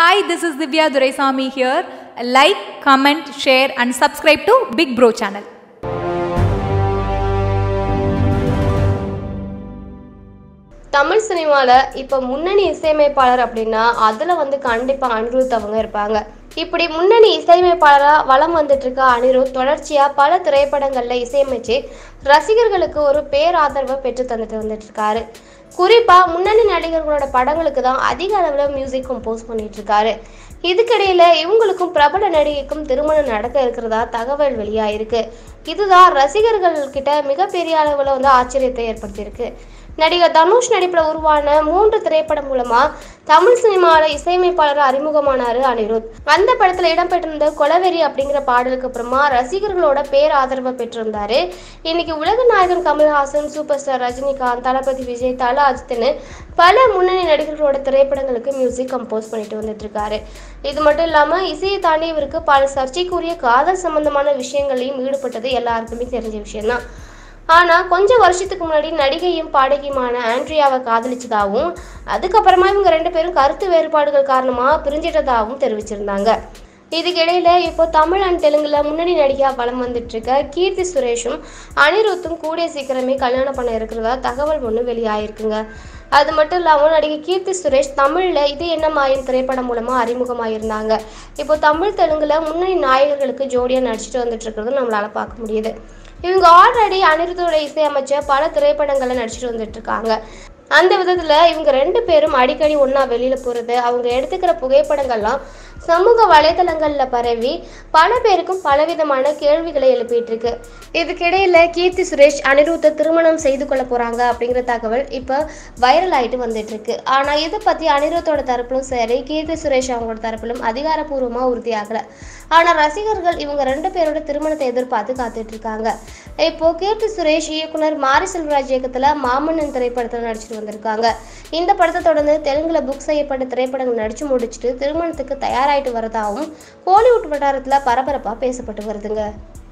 Hi, this is Divya Duraisamy here. Like, comment, share, and subscribe to Big Bro channel. Tamil சினிமாவில் இப்போ முன்னணி இசையமைப்பாளர் அப்படின்னா அதில் வந்து கண்டிப்பாக அனிருத் அவங்க இருப்பாங்க இப்படி முன்னணி இசையமைப்பாளராக வலம் வந்துட்டு இருக்க அனிருத் தொடர்ச்சியாக பல திரைப்படங்களில் இசையமைச்சு ரசிகர்களுக்கு ஒரு பேராதரவை பெற்று தந்துட்டு வந்துட்டு இருக்காரு குறிப்பாக முன்னணி நடிகர்களோட படங்களுக்கு தான் அதிக அளவில் மியூசிக் கம்போஸ் பண்ணிட்டு இருக்காரு இதுக்கிடையில இவங்களுக்கும் பிரபல நடிகைக்கும் திருமணம் நடக்க இருக்கிறதா தகவல் வெளியாயிருக்கு இதுதான் ரசிகர்கள் கிட்ட மிகப்பெரிய அளவில் வந்து ஆச்சரியத்தை ஏற்படுத்தியிருக்கு நடிகர் தனுஷ் நடிப்பில் உருவான மூன்று திரைப்படம் மூலமா தமிழ் சினிமாவில் இசையமைப்பாளர் அறிமுகமானாரு அனிருத் அந்த படத்துல இடம்பெற்றிருந்த கொலவெறி அப்படிங்கிற பாடலுக்கு அப்புறமா ரசிகர்களோட பேர் ஆதரவை பெற்றிருந்தாரு இன்னைக்கு உலக நாயகன் கமல்ஹாசன் சூப்பர் ஸ்டார் ரஜினிகாந்த் தளபதி விஜய் தல அஜித்னு பல முன்னணி நடிகர்களோட திரைப்படங்களுக்கு மியூசிக் கம்போஸ் பண்ணிட்டு வந்துட்டு இருக்காரு இது மட்டும் இல்லாம இசையை தாண்டி இவருக்கு பல சர்ச்சைக்குரிய காதல் சம்பந்தமான விஷயங்களையும் ஈடுபட்டது எல்லாருக்குமே தெரிஞ்ச விஷயம்தான் ஆனா கொஞ்ச வருஷத்துக்கு முன்னாடி நடிகையும் பாடகியுமான ஆண்ட்ரியாவை காதலிச்சதாகவும் அதுக்கப்புறமா இவங்க ரெண்டு பேரும் கருத்து வேறுபாடுகள் காரணமா பிரிஞ்சிட்டதாகவும் தெரிவிச்சிருந்தாங்க இதுக்கிடையில இப்போ தமிழ் அண்ட் தெலுங்குல முன்னணி நடிகையா வலம் வந்துட்டு இருக்க கீர்த்தி சுரேஷும் அனிருத்தும் கூடிய சீக்கிரமே கல்யாணம் பண்ண இருக்கிறதா தகவல் ஒன்று வெளியாயிருக்குங்க அது மட்டும் இல்லாமல் நடிகை கீர்த்தி சுரேஷ் தமிழில் இது என்ன மாயம் திரைப்படம் மூலமாக அறிமுகமாயிருந்தாங்க இப்போ தமிழ் தெலுங்குல முன்னணி நாயகர்களுக்கு ஜோடியாக நடிச்சிட்டு வந்துட்டு இருக்கிறது நம்மளால பார்க்க முடியுது இவங்க ஆல்ரெடி அனிருத்தோட இசையமைச்ச பல திரைப்படங்களில் நடிச்சிட்டு வந்துட்டு இருக்காங்க அந்த விதத்தில் இவங்க ரெண்டு பேரும் அடிக்கடி ஒன்றா வெளியில் போகிறது அவங்க எடுத்துக்கிற புகைப்படங்கள்லாம் சமூக வலைதளங்களில் பரவி பல பேருக்கும் பலவிதமான கேள்விகளை எழுப்பிட்டு இருக்கு இதுக்கிடையில் கீர்த்தி சுரேஷ் அனிருத்தை திருமணம் செய்து கொள்ள போகிறாங்க அப்படிங்கிற தகவல் இப்போ வைரல் ஆகிட்டு வந்துட்டு இருக்கு ஆனால் இதை பற்றி அனிருத்தோட தரப்பிலும் சரி கீர்த்தி சுரேஷ் அவங்களோட தரப்பிலும் அதிகாரப்பூர்வமாக உறுதியாகலை ஆனால் ரசிகர்கள் இவங்க ரெண்டு பேரோட திருமணத்தை எதிர்பார்த்து காத்துட்டு இருக்காங்க இப்போ கீர்த்தி சுரேஷ் இயக்குனர் மாரி செல்வராஜ் இயக்கத்தில் மாமன்னன் திரைப்படத்தில் நடிச்சிட்டு வந்திருக்காங்க இந்த படத்தை தொடர்ந்து தெலுங்குல புக் செய்யப்பட்ட திரைப்படங்கள் நடிச்சு முடிச்சுட்டு திருமணத்துக்கு தயாராயிட்டு வரதாகவும் கோலிவுட் வட்டாரத்தில் பரபரப்பாக பேசப்பட்டு வருதுங்க